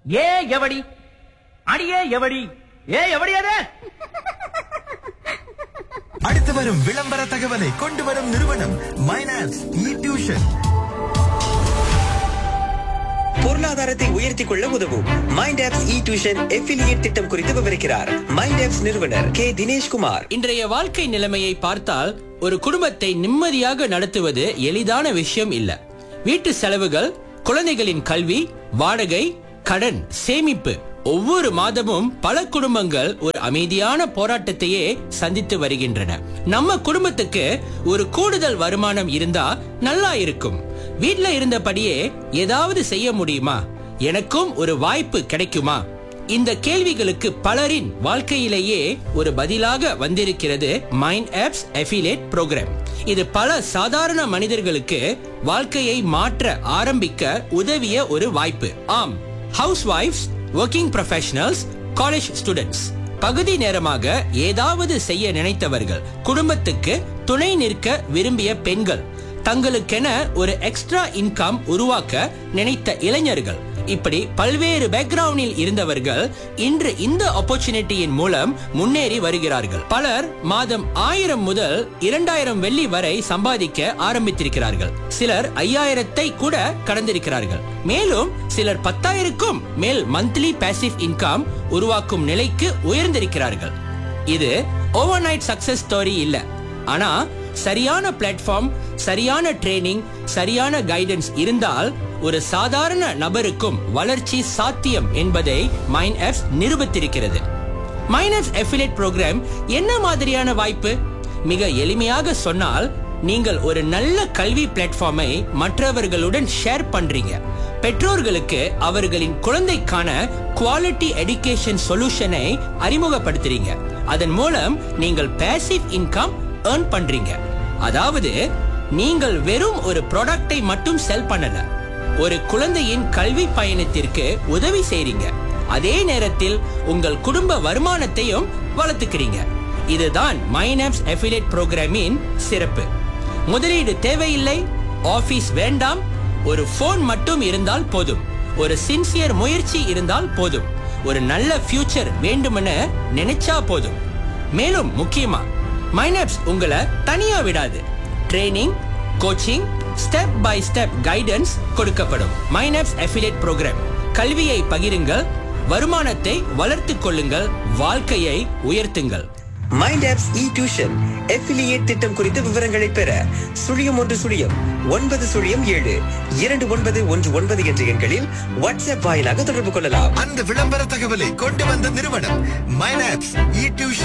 ஏ எவடி அடியே எவடி ஏ எவடி அது அடுத்து வரும் விளம்பர தகவலை கொண்டு வரும் நிறுவனம் மைனாப்ஸ் இ டியூஷன் பொருளாதாரத்தை உயர்த்திக் கொள்ள உதவும் mind apps e tuition affiliate திட்டம் குறித்து விவரிக்கிறார் மைண்ட் ஆப்ஸ் நிறுவனர் கே தினேஷ்குமார் இன்றைய வாழ்க்கை நிலைமையை பார்த்தால் ஒரு குடும்பத்தை நிம்மதியாக நடத்துவது எளிதான விஷயம் இல்ல வீட்டு செலவுகள் குழந்தைகளின் கல்வி வாடகை கடன் சேமிப்பு ஒவ்வொரு மாதமும் பல குடும்பங்கள் ஒரு அமைதியான போராட்டத்தையே சந்தித்து வருகின்றன நம்ம குடும்பத்துக்கு ஒரு கூடுதல் வருமானம் இருந்தா நல்லா இருக்கும் வீட்ல இருந்தபடியே ஏதாவது செய்ய முடியுமா எனக்கும் ஒரு வாய்ப்பு கிடைக்குமா இந்த கேள்விகளுக்கு பலரின் வாழ்க்கையிலேயே ஒரு பதிலாக வந்திருக்கிறது மைண்ட் ஆப்ஸ் அஃபிலேட் ப்ரோக்ராம் இது பல சாதாரண மனிதர்களுக்கு வாழ்க்கையை மாற்ற ஆரம்பிக்க உதவிய ஒரு வாய்ப்பு ஆம் house wives working professionals college students பகுதி நேரமாக ஏதாவது செய்ய நினைத்தவர்கள் குடும்பத்துக்கு துணை நிற்க விரும்பிய பெண்கள் தங்களுக்கென ஒரு எக்ஸ்ட்ரா இன்கம் உருவாக்க நினைத்த இளைஞர்கள் இப்படி பல்வேறு பேக்ரவுண்டில் இருந்தவர்கள் இன்று இந்த ஆப்பர்ச்சுனிட்டியின் மூலம் முன்னேறி வருகிறார்கள் பலர் மாதம் ஆயிரம் முதல் இரண்டாயிரம் வெள்ளி வரை சம்பாதிக்க ஆரம்பித்திருக்கிறார்கள் சிலர் ஐயாயிரத்தை கூட கடந்திருக்கிறார்கள் மேலும் சிலர் பத்தாயிரக்கும் மேல் மந்த்லி பேசிவ் இன்கம் உருவாக்கும் நிலைக்கு உயர்ந்திருக்கிறார்கள் இது ஓவர் நைட் சக்சஸ் ஸ்டோரி இல்ல ஆனா சரியான பிளாட்ஃபார்ம் சரியான ட்ரெயினிங் சரியான கைடன்ஸ் இருந்தால் ஒரு சாதாரண நபருக்கும் வளர்ச்சி சாத்தியம் என்பதை மைண்ட் ஆப்ஸ் நிரூபித்திருக்கிறது மைண்ட் ஆப்ஸ் அஃபிலேட் ப்ரோக்ராம் என்ன மாதிரியான வாய்ப்பு மிக எளிமையாக சொன்னால் நீங்கள் ஒரு நல்ல கல்வி பிளாட்ஃபார்மை மற்றவர்களுடன் ஷேர் பண்றீங்க பெற்றோர்களுக்கு அவர்களின் குழந்தைக்கான குவாலிட்டி எடுகேஷன் சொல்யூஷனை அறிமுகப்படுத்துறீங்க அதன் மூலம் நீங்கள் பேசிவ் இன்கம் earn பண்றீங்க அதாவது நீங்கள் வெறும் ஒரு ப்ராடக்டை மட்டும் செல் பண்ணல ஒரு குழந்தையின் கல்வி பயணத்திற்கு உதவி செய்றீங்க அதே நேரத்தில் உங்கள் குடும்ப வருமானத்தையும் வளர்த்துக்கிறீங்க இதுதான் மைனாப்ஸ் அஃபிலேட் ப்ரோக்ராமின் சிறப்பு முதலீடு தேவையில்லை ஆபீஸ் வேண்டாம் ஒரு போன் மட்டும் இருந்தால் போதும் ஒரு சின்சியர் முயற்சி இருந்தால் போதும் ஒரு நல்ல ஃபியூச்சர் வேண்டுமென நினைச்சா போதும் மேலும் முக்கியமா மைனாப்ஸ் உங்களை தனியா விடாது training coaching step by step guidance கொடுக்கப்படும் மைனாப்ஸ் அஃபிலேட் ப்ரோக்ராம் கல்வியை பகிருங்கள் வருமானத்தை வளர்த்துக் கொள்ளுங்கள் வாழ்க்கையை உயர்த்துங்கள் mind apps e tuition affiliate திட்டம் குறித்த விவரங்களை பெற சுழியம் ஒன்று சுழியம் ஒன்பது சுழியம் ஏழு இரண்டு ஒன்பது ஒன்று ஒன்பது என்ற எண்களில் வாட்ஸ்அப் வாயிலாக தொடர்பு கொள்ளலாம் அந்த விளம்பர தகவலை கொண்டு வந்த நிறுவனம் மைனாப்ஸ் இ டியூஷன்